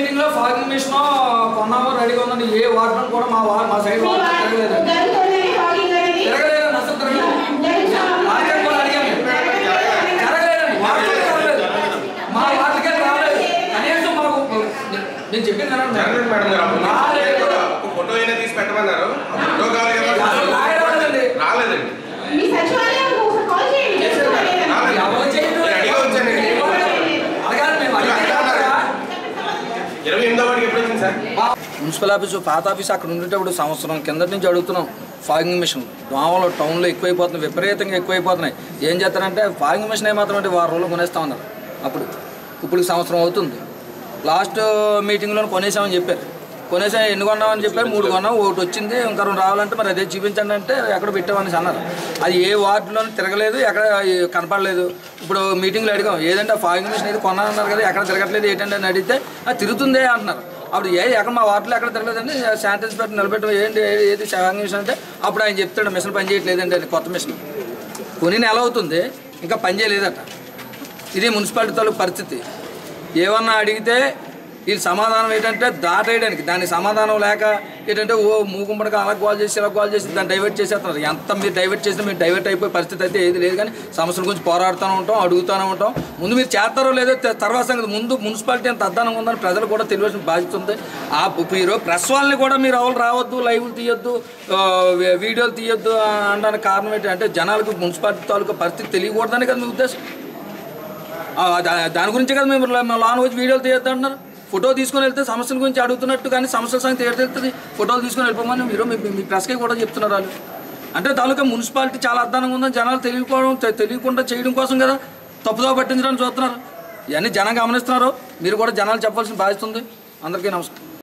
Meeting లో fogging machine కొన్నాము రెడీగా ఉందండి ఏ వార్డులో కూడా మా వా- మా సైడ్ మీ వార్డు వార్డు తిరగలేదు జరుగుతుందని హాకింగ్ అనేది తిరగలేదు అసలు తిరగలేదు మార్కెట్ కూడా అడిగాము జరగలేదండి వార్డుకే జరగలేదు మా వార్డుకే రాలేదు కనీసం మాకు నేను చెప్పింది కదండి జగన్ మేడం గారు అప్పుడు రాలేదు. ఒక ఫోటో అయినా తీసి పెట్టమన్నారు ఆ ఫోటో కావాలి కదా అసలు రాయలేదండి. రాలేదండి మీ సచివాలయానికి ఒకసారి కాల్ చేయండి చేస్తుందా లేదా? రాలేదు. ఎవరు చేయరు? నేను అడిగి వచ్చానండి. అడగాలి మేము అడిగితే కాదురా. ఇరవై ఎనిమిదో వాడికి ఎప్పుడు వచ్చింది సార్ మున్సిపల్ ఆఫీసు పాత ఆఫీస్ అక్కడ ఉండేటప్పుడు సంవత్సరం కిందటి నుంచి అడుగుతున్నాం ఫాగింగ్ మిషన్ దోమలు టౌన్లో ఎక్కువైపోతున్నాయి విపరీతంగా ఎక్కువైపోతున్నాయి ఏం చేస్తారంటే ఫాగింగ్ మిషన్ ఏమాత్రం అంటే వారం రోజులు కొనేస్తా ఉన్నారు అప్పుడు ఇప్పుడు సంవత్సరం అవుతుంది లాస్ట్ మీటింగ్లో కొనేసామని చెప్పారు కొనేసాం ఎన్ని కొన్నామని చెప్పారు మూడు కొన్నాం ఒకటి వచ్చింది ఇంకా రెండు రావాలంటే మరి అదే చూపించండి అంటే ఎక్కడ పెట్టామని అన్నారు అది ఏ వార్డులోనూ తిరగలేదు ఎక్కడ కనపడలేదు ఇప్పుడు మీటింగ్లో అడిగాం ఏదంటే ఫాగింగ్ మిషన్ అయితే కొన్నానన్నారు కదా ఎక్కడ తిరగట్లేదు ఏంటంటే అని అడిగితే "ఆ, తిరుగుతుందే అంటున్నారు అప్పుడు ఏ ఎక్కడ మా వార్డులో ఎక్కడ తిరగలేదండి శానిటైజ్ పెట్టి నిలబెట్టడం ఏంటి ఏది ఫాగింగ్ మిషన్ అంటే అప్పుడు ఆయన చెప్తాడు మిషన్ పని చేయట్లేదండి అది కొత్త మిషన్ కొని నెల అవుతుంది ఇంకా పని చేయలేదట ఇది మున్సిపాలిటీ తాలూకు పరిస్థితి ఏమన్నా అడిగితే వీళ్ళు సమాధానం ఏంటంటే దాటేయడానికి దానికి సమాధానం లేక ఏంటంటే ఓ మూగుమ్మడిగా అలా గోల్ చేసి ఇలా గోల్ చేసి దాన్ని డైవర్ట్ చేసేస్తున్నారు ఎంత మీరు డైవర్ట్ చేసినా మీరు డైవర్ట్ అయిపోయే పరిస్థితి అయితే ఏది లేదు కానీ సమస్యల గురించి పోరాడుతూనే ఉంటాం అడుగుతూనే ఉంటాం ముందు మీరు చేస్తారో లేదో తె- తర్వాత సంగతి ముందు మున్సిపాలిటీ ఎంత అద్దానంగా ఉందని ప్రజలు కూడా తెలియాల్సిన బాధ్యత ఉంది ఆ ఇప్పుడు ఈరోజు ప్రెస్ వాళ్ళని కూడా మీరు ఎవరు రావద్దు లైవ్లు తీయొద్దు ఆ, వీ- వీడియోలు తీయొద్దు అనడానికి కారణం ఏంటంటే జనాలకు మున్సిపాలిటీ తాలూకు పరిస్థితి తెలియకూడదని కదా మీ ఉద్దేశం ఆ, దా- దాని గురించే కదా మేము లా- లాన్ వచ్చి వీడియోలు తీయొద్దు అంటున్నారు ఫోటో తీసుకొని వెళ్తే సమస్యల గురించి అడుగుతున్నట్టు కానీ సమస్యల సంగతి ఏడు తెలుస్తుంది ఫోటోలు తీసుకొని వెళ్ళిపోమని మీరు మీ మీ ప్రెస్కే కూడా చెప్తున్నారు వాళ్ళు అంటే తాలూకా మున్సిపాలిటీ చాలా అద్దానంగా ఉందని జనాలు తెలియకపోవడం తె- తెలియకుండా చేయడం కోసం కదా తప్పుదో పట్టించడానికి చూస్తున్నారు ఇవన్నీ జనం గమనిస్తున్నారు మీరు కూడా జనాలు చెప్పాల్సిన బాధ్యత ఉంది అందరికీ నమస్కారం